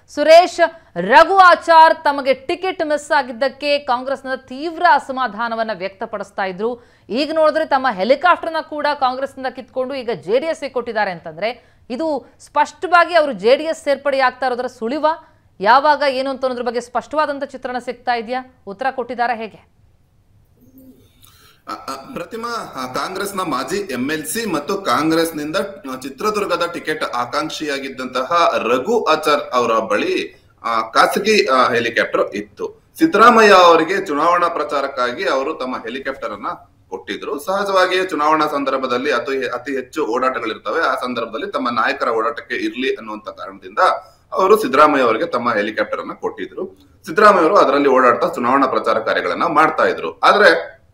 ಸುರೇಶ್ ರಘು ಆಚಾರ್ ತಮಗೆ ticket miss ಆಗಿದ್ದಕ್ಕೆ ಕಾಂಗ್ರೆಸ್ನ ತೀವ್ರ ಅಸಮಾಧಾನವನ್ನ ವ್ಯಕ್ತಪಡಿಸ್ತಾ ಇದ್ರು ಈಗ ನೋಡಿದ್ರೆ ತಮ್ಮ ಹೆಲಿಕಾಪ್ಟರ್ನ ಕೂಡ ಕಾಂಗ್ರೆಸ್ನಿಂದ ಕಿತ್ಕೊಂಡು ಈಗ ಜೆ ಡಿ ಎಸ್ ಕೊಟ್ಟಿದ್ದಾರೆ ಅಂತಂದ್ರೆ ಇದು ಸ್ಪಷ್ಟವಾಗಿ ಅವರು ಜೆ ಡಿ ಎಸ್ ಸೇರ್ಪಡೆ ಆಗ್ತಾ ಇರೋದರ ಸುಳಿವ ಯಾವಾಗ ಏನು ಅಂತ ಅನ್ನೋದ್ರ ಬಗ್ಗೆ ಸ್ಪಷ್ಟವಾದಂಥ ಚಿತ್ರಣ ಸಿಗ್ತಾ ಇದೆಯಾ ಉತ್ತರ ಕೊಟ್ಟಿದ್ದಾರೆ ಹೇಗೆ ಅ, ಅ, ಪ್ರತಿಮಾ ಅ, ಕಾಂಗ್ರೆಸ್ನ ಮಾಜಿ ಎಂ ಎಲ್ ಸಿ ಮತ್ತು ಕಾಂಗ್ರೆಸ್ನಿಂದ ಅ, ಚಿತ್ರದುರ್ಗದ ಟಿಕೆಟ್ ಆಕಾಂಕ್ಷಿಯಾಗಿದ್ದಂತಹ ರಘು ಆಚಾರ್ ಅವರ ಬಳಿ ಆ, ಖಾಸಗಿ ಆ, ಹೆಲಿಕಾಪ್ಟರ್ ಇತ್ತು ಸಿದ್ದರಾಮಯ್ಯ ಅವರಿಗೆ ಚುನಾವಣಾ ಪ್ರಚಾರಕ್ಕಾಗಿ ಅವರು ತಮ್ಮ ಹೆಲಿಕಾಪ್ಟರ್ ಅನ್ನ ಕೊಟ್ಟಿದ್ರು ಸಹಜವಾಗಿಯೇ ಚುನಾವಣಾ ಸಂದರ್ಭದಲ್ಲಿ ಅತಿ ಅತಿ ಹೆಚ್ಚು ಓಡಾಟಗಳಿರ್ತವೆ ಆ ಸಂದರ್ಭದಲ್ಲಿ ತಮ್ಮ ನಾಯಕರ ಓಡಾಟಕ್ಕೆ ಇರ್ಲಿ ಅನ್ನುವಂತ ಕಾರಣದಿಂದ ಅವರು ಸಿದ್ದರಾಮಯ್ಯ ಅವರಿಗೆ ತಮ್ಮ ಹೆಲಿಕಾಪ್ಟರ್ ಅನ್ನ ಕೊಟ್ಟಿದ್ರು ಸಿದ್ದರಾಮಯ್ಯ ಅವರು ಅದರಲ್ಲಿ ಓಡಾಡ್ತಾ ಚುನಾವಣಾ ಪ್ರಚಾರ ಕಾರ್ಯಗಳನ್ನ ಮಾಡ್ತಾ ಇದ್ರು ಆದ್ರೆ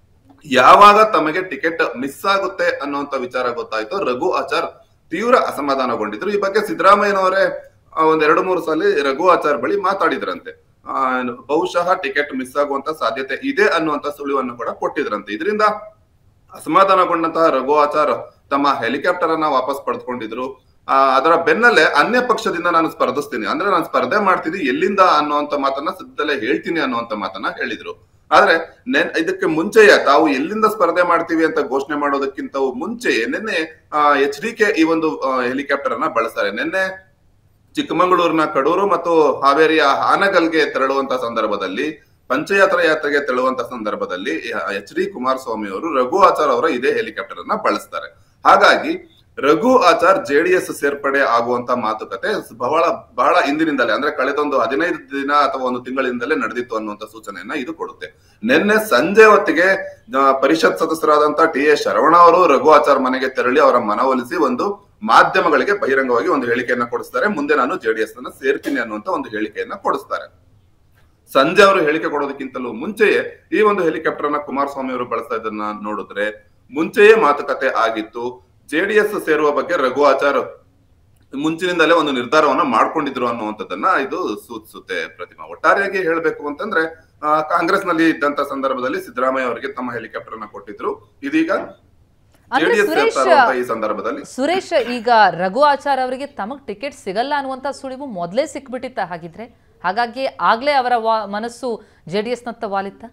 ಯಾವಾಗ ತಮಗೆ ಟಿಕೆಟ್ ಮಿಸ್ ಆಗುತ್ತೆ ಅನ್ನುವಂತ ವಿಚಾರ ಗೊತ್ತಾಯ್ತು ರಘು ಆಚಾರ್ ತೀವ್ರ ಅಸಮಾಧಾನಗೊಂಡಿದ್ರು ಈ ಬಗ್ಗೆ ಸಿದ್ದರಾಮಯ್ಯನವರೇ ಆ, ಒಂದ್ ಎರಡು ಮೂರು ಸಲ ರಘು ಆಚಾರ್ ಬಳಿ ಮಾತಾಡಿದ್ರಂತೆ ಆ, ಬಹುಶಃ ಟಿಕೆಟ್ ಮಿಸ್ ಆಗುವಂತ ಸಾಧ್ಯತೆ ಇದೆ ಅನ್ನುವಂತ ಸುಳಿವನ್ನು ಕೂಡ ಕೊಟ್ಟಿದ್ರಂತೆ ಇದರಿಂದ ಅಸಮಾಧಾನಗೊಂಡಂತಹ ರಘು ಆಚಾರ್ ತಮ್ಮ ಹೆಲಿಕಾಪ್ಟರ್ ಅನ್ನ ವಾಪಸ್ ಪಡೆದುಕೊಂಡಿದ್ರು ಆ, ಅದರ ಬೆನ್ನಲ್ಲೇ ಅನ್ಯ ಪಕ್ಷದಿಂದ ನಾನು ಸ್ಪರ್ಧಿಸ್ತೀನಿ ಅಂದ್ರೆ ನಾನು ಸ್ಪರ್ಧೆ ಮಾಡ್ತೀನಿ ಎಲ್ಲಿಂದ ಅನ್ನುವಂತ ಮಾತನ್ನ ಸದ್ಯದಲ್ಲೇ ಹೇಳ್ತೀನಿ ಅನ್ನುವಂತ ಮಾತನ್ನ ಹೇಳಿದ್ರು ಆದ್ರೆ ನೆನ್ ಇದಕ್ಕೆ ಮುಂಚೆಯೇ ತಾವು ಎಲ್ಲಿಂದ ಸ್ಪರ್ಧೆ ಮಾಡ್ತೀವಿ ಅಂತ ಘೋಷಣೆ ಮಾಡೋದಕ್ಕಿಂತ ಮುಂಚೆಯೇ ನಿನ್ನೆ ಎಚ್ ಡಿ ಕೆ ಈ ಒಂದು ಹೆಲಿಕಾಪ್ಟರ್ ಅನ್ನ ಬಳಸ್ತಾರೆ ನಿನ್ನೆ ಚಿಕ್ಕಮಗಳೂರಿನ ಕಡೂರು ಮತ್ತು ಹಾವೇರಿಯ ಹಾನಗಲ್ಗೆ ತೆರಳುವಂತ ಸಂದರ್ಭದಲ್ಲಿ ಪಂಚಯಾತ್ರಾ ಯಾತ್ರೆಗೆ ತೆರಳುವಂತ ಸಂದರ್ಭದಲ್ಲಿ ಎಚ್ ಡಿ ಕುಮಾರಸ್ವಾಮಿ ಅವರು ರಘು ಆಚಾರ್ ಅವರ ಇದೇ ಹೆಲಿಕಾಪ್ಟರ್ ಅನ್ನ ಬಳಸ್ತಾರೆ ಹಾಗಾಗಿ ರಘು ಆಚಾರ್ ಜೆಡಿಎಸ್ ಸೇರ್ಪಡೆ ಆಗುವಂತ ಮಾತುಕತೆ ಬಹಳ ಬಹಳ ಹಿಂದಿನಿಂದಲೇ ಅಂದ್ರೆ ಕಳೆದೊಂದು ಹದಿನೈದು ದಿನ ಅಥವಾ ಒಂದು ತಿಂಗಳಿಂದಲೇ ನಡೆದಿತ್ತು ಅನ್ನುವಂತ ಸೂಚನೆಯನ್ನ ಇದು ಕೊಡುತ್ತೆ ನಿನ್ನೆ ಸಂಜೆ ಹೊತ್ತಿಗೆ ಆ, ಪರಿಷತ್ ಸದಸ್ಯರಾದಂತ ಟಿ ಎ ಶರವಣ ಅವರು ರಘು ಆಚಾರ್ ಮನೆಗೆ ತೆರಳಿ ಅವರ ಮನವೊಲಿಸಿ ಒಂದು ಮಾಧ್ಯಮಗಳಿಗೆ ಬಹಿರಂಗವಾಗಿ ಒಂದು ಹೇಳಿಕೆಯನ್ನ ಕೊಡಿಸ್ತಾರೆ ಮುಂದೆ ನಾನು ಜೆಡಿಎಸ್ ಅನ್ನ ಸೇರ್ತೀನಿ ಅನ್ನುವಂತ ಒಂದು ಹೇಳಿಕೆಯನ್ನ ಕೊಡಿಸ್ತಾರೆ ಸಂಜೆ ಅವರು ಹೇಳಿಕೆ ಕೊಡೋದಕ್ಕಿಂತಲೂ ಮುಂಚೆಯೇ ಈ ಒಂದು ಹೆಲಿಕಾಪ್ಟರ್ ಅನ್ನ ಕುಮಾರಸ್ವಾಮಿ ಅವರು ಬಳಸ್ತಾ ಇದನ್ನ ನೋಡಿದ್ರೆ ಮುಂಚೆಯೇ ಮಾತುಕತೆ ಆಗಿತ್ತು ಜೆಡಿಎಸ್ ಸೇರುವ ಬಗ್ಗೆ ರಘು ಆಚಾರ್ ಮುಂಚಿನಿಂದಲೇ ಒಂದು ನಿರ್ಧಾರವನ್ನ ಮಾಡ್ಕೊಂಡಿದ್ರು ಅನ್ನುವಂಥದ್ದನ್ನ ಇದು ಸೂಚಿಸುತ್ತೆ ಪ್ರತಿಮಾ ಒಟ್ಟಾರೆಯಾಗಿ ಹೇಳ್ಬೇಕು ಅಂತಂದ್ರೆ ಆ, ಕಾಂಗ್ರೆಸ್ನಲ್ಲಿ ಇದ್ದಂತ ಸಂದರ್ಭದಲ್ಲಿ ಸಿದ್ದರಾಮಯ್ಯ ಅವರಿಗೆ ತಮ್ಮ ಹೆಲಿಕಾಪ್ಟರ್ ಅನ್ನ ಕೊಟ್ಟಿದ್ರು ಇದೀಗ ಅಂದ್ರೆ ಜೆಡಿಎಸ್ ಸುರೇಶ್ ಸೇರ್ತಾ ಇರುವಂತ ಈ ಸಂದರ್ಭದಲ್ಲಿ ಸುರೇಶ್ ಈಗ ರಘು ಆಚಾರ್ ಅವರಿಗೆ ತಮಗ್ ಟಿಕೆಟ್ ಸಿಗಲ್ಲ ಅನ್ನುವಂತ ಸುಳಿವು ಮೊದಲೇ ಸಿಕ್ಬಿಟ್ಟಿತ್ತ ಹಾಗಿದ್ರೆ ಹಾಗಾಗಿ ಆಗ್ಲೇ ಅವರ ವಾ- ಮನಸ್ಸು ಜೆ ಡಿ ಎಸ್ನತ್ತ ವಾಲಿತ್ತ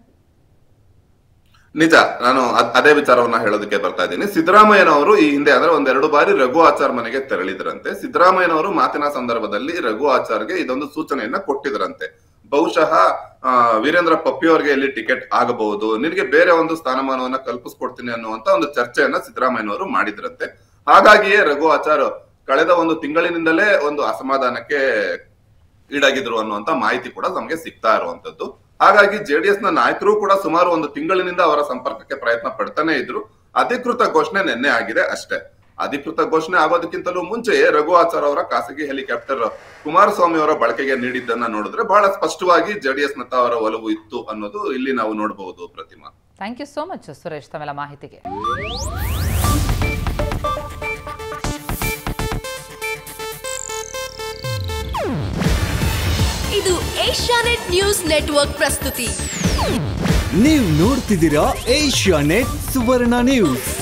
ನಿಜ ನಾನು ಅದ್- ಅದೇ ವಿಚಾರವನ್ನ ಹೇಳೋದಕ್ಕೆ ಬರ್ತಾ ಇದ್ದೀನಿ ಸಿದ್ದರಾಮಯ್ಯನವರು ಈ ಹಿಂದೆ ಅಂದ್ರೆ ಒಂದೆರಡು ಬಾರಿ ರಘು ಆಚಾರ್ ಮನೆಗೆ ತೆರಳಿದ್ರಂತೆ ಸಿದ್ದರಾಮಯ್ಯನವರು ಮಾತಿನ ಸಂದರ್ಭದಲ್ಲಿ ರಘು ಆಚಾರ್ಗೆ ಇದೊಂದು ಸೂಚನೆಯನ್ನ ಕೊಟ್ಟಿದ್ರಂತೆ ಬಹುಶಃ ಆ, ವೀರೇಂದ್ರ ಪಪ್ಪಿ ಅವರಿಗೆ ಇಲ್ಲಿ ಟಿಕೆಟ್ ಆಗಬಹುದು ನಿನಗೆ ಬೇರೆ ಒಂದು ಸ್ಥಾನಮಾನವನ್ನ ಕಲ್ಪಿಸ್ಕೊಡ್ತೀನಿ ಅನ್ನುವಂತ ಒಂದು ಚರ್ಚೆಯನ್ನ ಸಿದ್ದರಾಮಯ್ಯನವರು ಮಾಡಿದ್ರಂತೆ ಹಾಗಾಗಿಯೇ ರಘು ಆಚಾರ್ ಕಳೆದ ಒಂದು ತಿಂಗಳಿನಿಂದಲೇ ಒಂದು ಅಸಮಾಧಾನಕ್ಕೆ ಈಡಾಗಿದ್ರು ಅನ್ನುವಂತ ಮಾಹಿತಿ ಕೂಡ ನಮಗೆ ಸಿಗ್ತಾ ಇರುವಂತದ್ದು ಹಾಗಾಗಿ ಜೆಡಿಎಸ್ ನ ನಾಯಕರು ಕೂಡ ಸುಮಾರು ಒಂದು ತಿಂಗಳಿನಿಂದ ಅವರ ಸಂಪರ್ಕಕ್ಕೆ ಪ್ರಯತ್ನ ಪಡ್ತಾನೆ ಇದ್ರು ಅಧಿಕೃತ ಘೋಷಣೆ ನಿನ್ನೆ ಆಗಿದೆ ಅಷ್ಟೇ ಅಧಿಕೃತ ಘೋಷಣೆ ಆಗೋದಕ್ಕಿಂತಲೂ ಮುಂಚೆಯೇ ರಘು ಆಚಾರ್ ಅವರ ಖಾಸಗಿ ಹೆಲಿಕಾಪ್ಟರ್ ಕುಮಾರಸ್ವಾಮಿ ಅವರ ಬಳಕೆಗೆ ನೀಡಿದ್ದನ್ನ ನೋಡಿದ್ರೆ ಬಹಳ ಸ್ಪಷ್ಟವಾಗಿ ಜೆಡಿಎಸ್ ನತ್ತ ಅವರ ಒಲವು ಇತ್ತು ಅನ್ನೋದು ಇಲ್ಲಿ ನಾವು ನೋಡಬಹುದು Pratima thank you so much Suresh ತಮ್ಮೆಲ್ಲ ಮಾಹಿತಿಗೆ ಇದು ಏಷ್ಯಾನೆಟ್ ನ್ಯೂಸ್ ನೆಟ್ವರ್ಕ್ ಪ್ರಸ್ತುತಿ ನೀವು ನೋಡ್ತಿದ್ದೀರಾ ಏಷ್ಯಾ ನೆಟ್ ಸುವರ್ಣ ನ್ಯೂಸ್